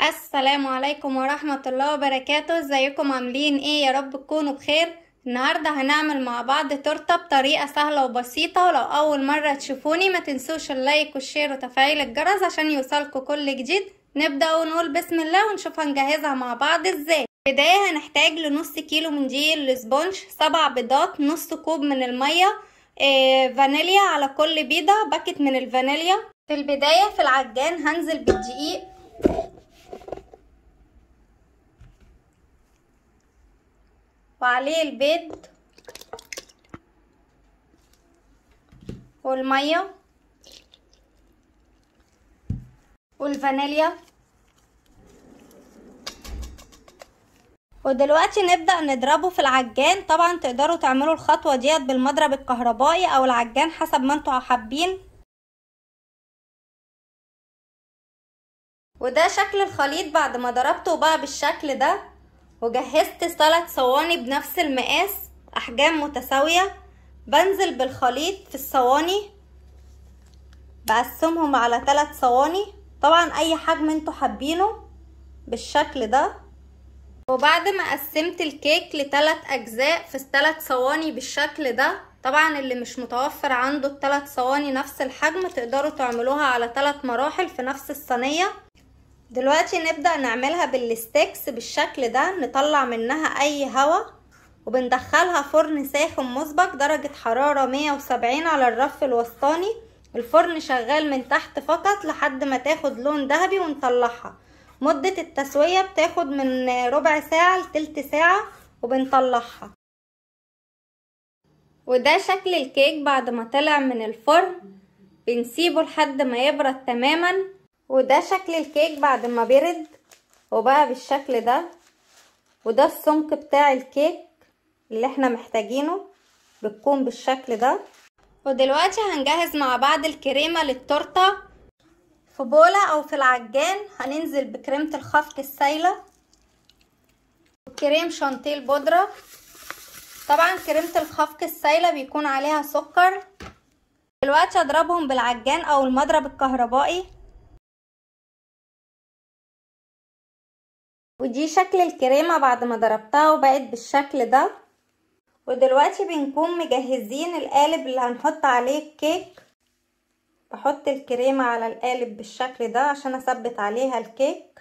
السلام عليكم ورحمة الله وبركاته ازيكم عاملين ايه يا رب تكونوا بخير النهاردة هنعمل مع بعض تورتة بطريقة سهلة وبسيطة ولو أول مرة تشوفوني ما تنسوش اللايك والشير وتفعيل الجرس عشان يوصلكوا كل جديد نبدأ ونقول بسم الله ونشوف هنجهزها مع بعض ازاي بداية هنحتاج لنص كيلو من دقيق الاسبونج سبع بيضات نص كوب من المية إيه فانيليا على كل بيضة باكت من الفانيليا في البداية في العجان هنزل بالدقيق وعليه البيض والمية والفانيليا ودلوقتي نبدأ نضربه في العجان طبعا تقدروا تعملوا الخطوة ديت بالمضرب الكهربائي او العجان حسب ما انتوا حابين وده شكل الخليط بعد ما ضربته بقى بالشكل ده وجهزت ثلاث صواني بنفس المقاس احجام متساوية بنزل بالخليط في الصواني بقسمهم على ثلاث صواني طبعا اي حجم انتوا حابينه بالشكل ده وبعد ما قسمت الكيك لثلاث اجزاء في الثلاث صواني بالشكل ده طبعا اللي مش متوفر عنده الثلاث صواني نفس الحجم تقدروا تعملوها على ثلاث مراحل في نفس الصينيه دلوقتي نبدأ نعملها بالستيكس بالشكل ده نطلع منها اي هوا وبندخلها فرن ساخن مسبق درجة حرارة 170 على الرف الوسطاني الفرن شغال من تحت فقط لحد ما تاخد لون ذهبي ونطلعها مدة التسوية بتاخد من ربع ساعة لتلت ساعة وبنطلعها وده شكل الكيك بعد ما طلع من الفرن بنسيبه لحد ما يبرد تماما وده شكل الكيك بعد ما برد وبقى بالشكل ده وده السمك بتاع الكيك اللي احنا محتاجينه بتكون بالشكل ده ودلوقتي هنجهز مع بعض الكريمة للتورتة في بولة او في العجان هننزل بكريمة الخفق السايلة وكريم شانتيه البودرة طبعا كريمة الخفق السايلة بيكون عليها سكر دلوقتي اضربهم بالعجان او المضرب الكهربائي ودي شكل الكريمة بعد ما ضربتها وبقت بالشكل ده ودلوقتي بنكون مجهزين القالب اللي هنحط عليه الكيك بحط الكريمة على القالب بالشكل ده عشان اثبت عليها الكيك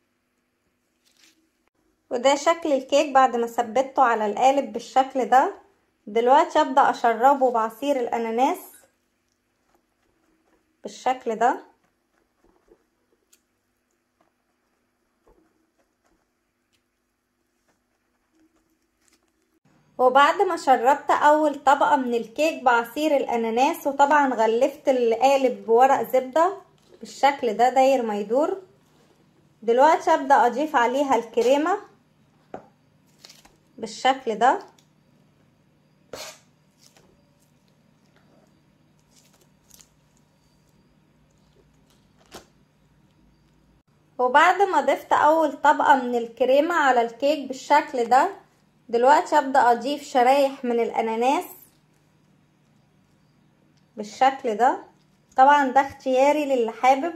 وده شكل الكيك بعد ما ثبته على القالب بالشكل ده دلوقتي ابدأ اشربه بعصير الاناناس بالشكل ده وبعد ما شربت اول طبقة من الكيك بعصير الاناناس وطبعا غلفت القالب بورق زبدة بالشكل ده داير ما يدور دلوقتي ابدأ اضيف عليها الكريمة بالشكل ده وبعد ما ضفت اول طبقة من الكريمة على الكيك بالشكل ده دلوقتي ابدأ اضيف شرايح من الاناناس بالشكل ده طبعا ده اختياري للي حابب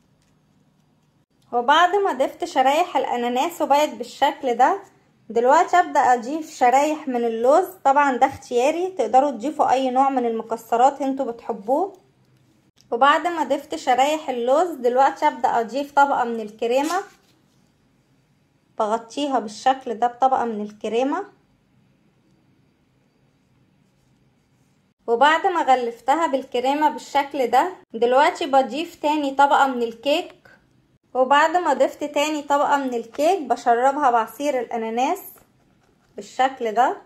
وبعد ما ضفت شرايح الاناناس وبقت بالشكل ده دلوقتي ابدأ اضيف شرايح من اللوز طبعا ده اختياري تقدروا تضيفوا اي نوع من المكسرات انتوا بتحبوه وبعد ما ضفت شرايح اللوز دلوقتي ابدأ اضيف طبقة من الكريمة بغطيها بالشكل ده بطبقة من الكريمة وبعد ما غلفتها بالكريمة بالشكل ده دلوقتي بضيف تاني طبقة من الكيك وبعد ما ضفت تاني طبقة من الكيك بشربها بعصير الاناناس بالشكل ده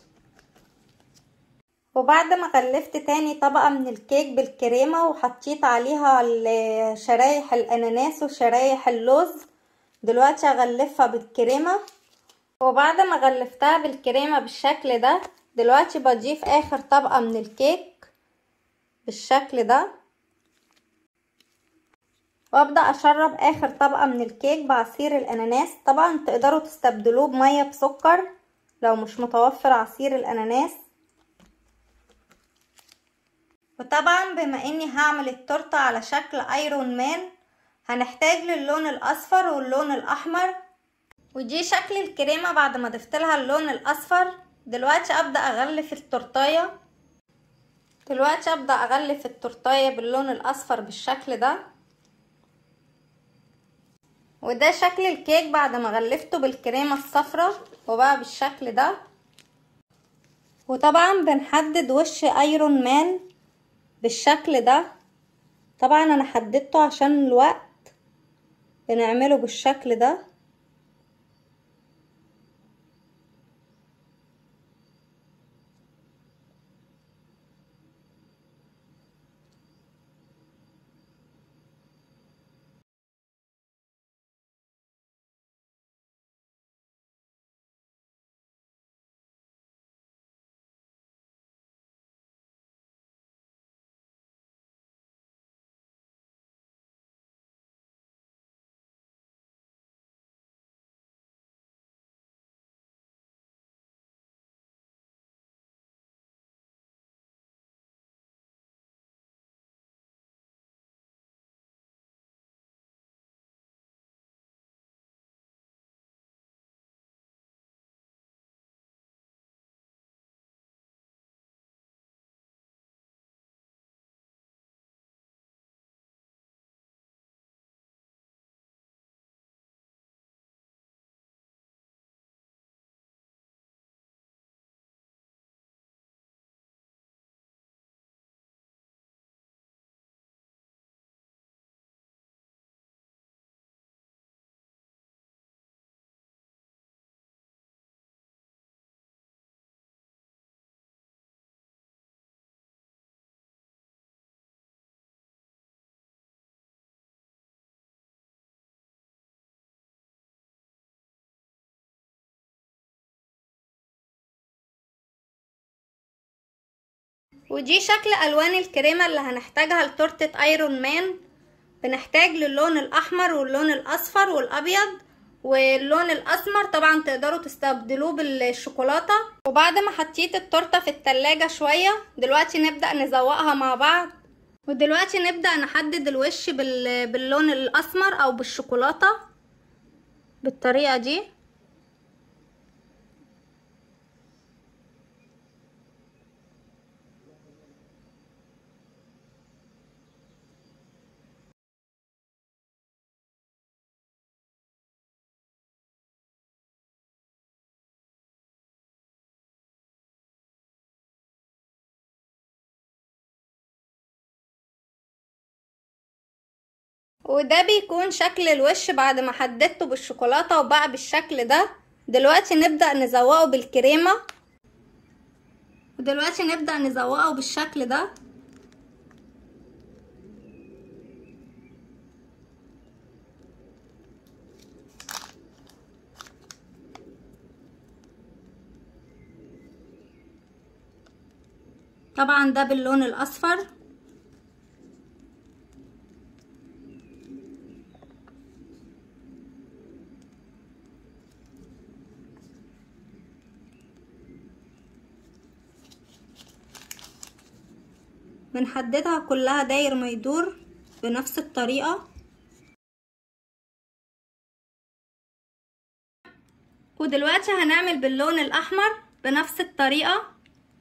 وبعد ما غلفت تاني طبقة من الكيك بالكريمة وحطيت عليها شرايح الاناناس وشرايح اللوز دلوقتي هغلفها بالكريمة وبعد ما غلفتها بالكريمة بالشكل ده دلوقتي بضيف اخر طبقة من الكيك بالشكل ده وابدأ اشرب اخر طبقة من الكيك بعصير الاناناس طبعا تقدروا تستبدلوه بمية بسكر لو مش متوفر عصير الاناناس وطبعا بما اني هعمل التورته على شكل ايرون مان هنحتاج للون الاصفر واللون الاحمر ودي شكل الكريمة بعد ما ضفت لها اللون الاصفر دلوقتي ابدأ اغلف التورتاية دلوقتي ابدأ اغلف التورتاية باللون الاصفر بالشكل ده وده شكل الكيك بعد ما غلفته بالكريمة الصفرة وبقى بالشكل ده وطبعا بنحدد وش ايرون مان بالشكل ده طبعا انا حددته عشان الوقت بنعمله بالشكل ده ودي شكل الوان الكريمة اللي هنحتاجها لتورتة ايرون مان بنحتاج للون الاحمر واللون الاصفر والابيض واللون الاسمر طبعا تقدروا تستبدلوه بالشوكولاتة وبعد ما حطيت التورتة في التلاجة شوية دلوقتي نبدأ نزوقها مع بعض ودلوقتي نبدأ نحدد الوش باللون الاسمر او بالشوكولاتة بالطريقة دي وده بيكون شكل الوش بعد ما حددته بالشوكولاتة وبقى بالشكل ده دلوقتي نبدأ نزوقه بالكريمة ودلوقتي نبدأ نزوقه بالشكل ده طبعا ده باللون الاصفر بنحددها كلها داير ما يدور بنفس الطريقة ودلوقتي هنعمل باللون الأحمر بنفس الطريقة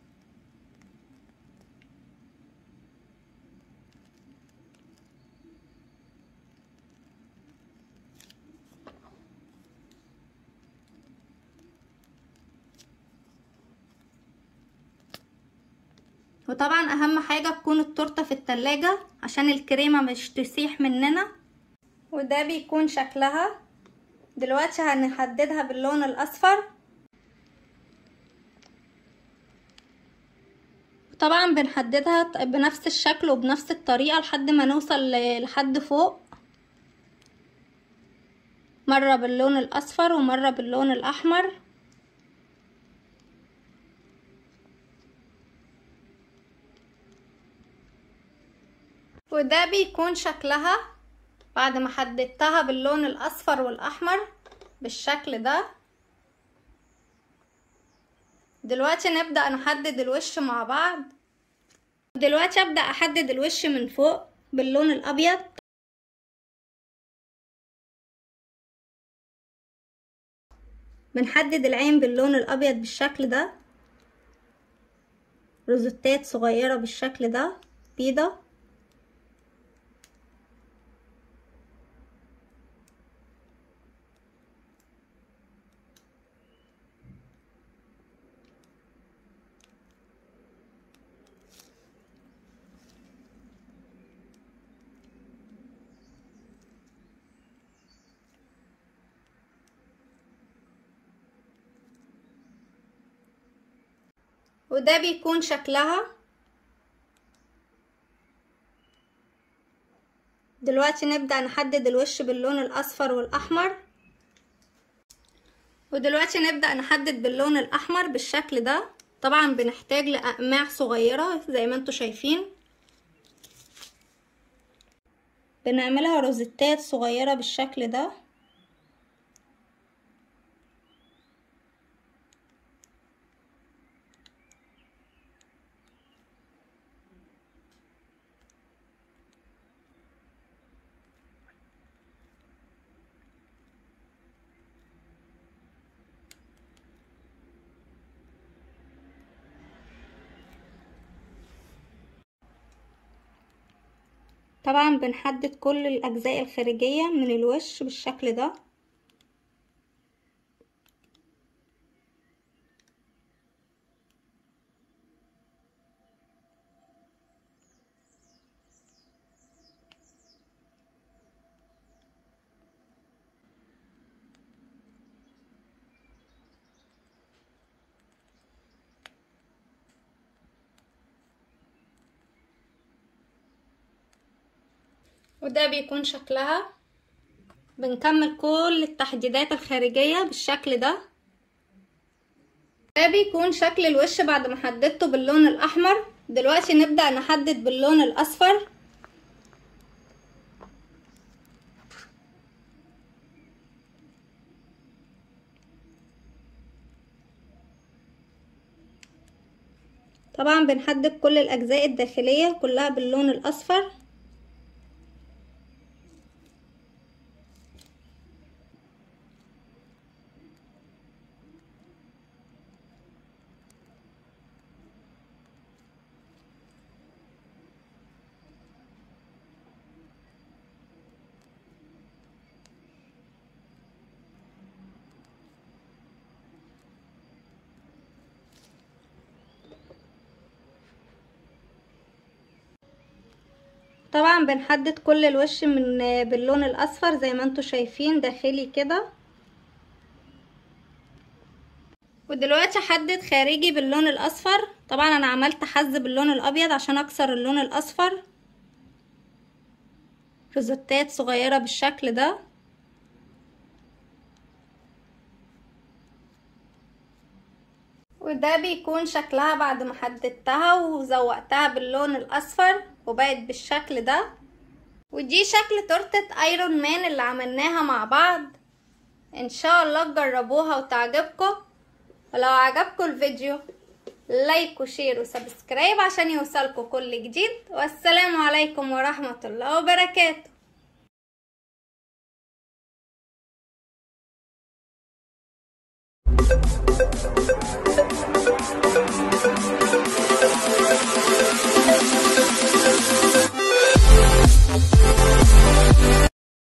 وطبعا اهم حاجة تكون التورتة في التلاجة عشان الكريمة مش تسيح مننا وده بيكون شكلها دلوقتي هنحددها باللون الاصفر طبعا بنحددها بنفس الشكل وبنفس الطريقة لحد ما نوصل لحد فوق مرة باللون الاصفر ومرة باللون الاحمر وده بيكون شكلها بعد ما حددتها باللون الاصفر والاحمر بالشكل ده دلوقتي نبدأ نحدد الوش مع بعض دلوقتي ابدأ احدد الوش من فوق باللون الابيض بنحدد العين باللون الابيض بالشكل ده روزتات صغيرة بالشكل ده بيضة وده بيكون شكلها دلوقتي نبدأ نحدد الوش باللون الأصفر والأحمر ودلوقتي نبدأ نحدد باللون الأحمر بالشكل ده طبعا بنحتاج لأقماع صغيرة زي ما انتوا شايفين بنعملها روزتات صغيرة بالشكل ده طبعا بنحدد كل الأجزاء الخارجية من الوش بالشكل ده وده بيكون شكلها بنكمل كل التحديدات الخارجية بالشكل ده ده بيكون شكل الوش بعد ما حددته باللون الأحمر دلوقتي نبدأ نحدد باللون الأصفر طبعا بنحدد كل الأجزاء الداخلية كلها باللون الأصفر طبعا بنحدد كل الوش من باللون الاصفر زي ما انتوا شايفين داخلي كده ودلوقتي احدد خارجي باللون الاصفر طبعا انا عملت حز باللون الابيض عشان اكسر اللون الاصفر روزتات صغيرة بالشكل ده وده بيكون شكلها بعد ما حددتها وزوقتها باللون الاصفر وبقت بالشكل ده ودي شكل تورتة ايرون مان اللي عملناها مع بعض ان شاء الله تجربوها وتعجبكم ولو عجبكم الفيديو لايك وشير وسبسكرايب عشان يوصلكم كل جديد والسلام عليكم ورحمة الله وبركاته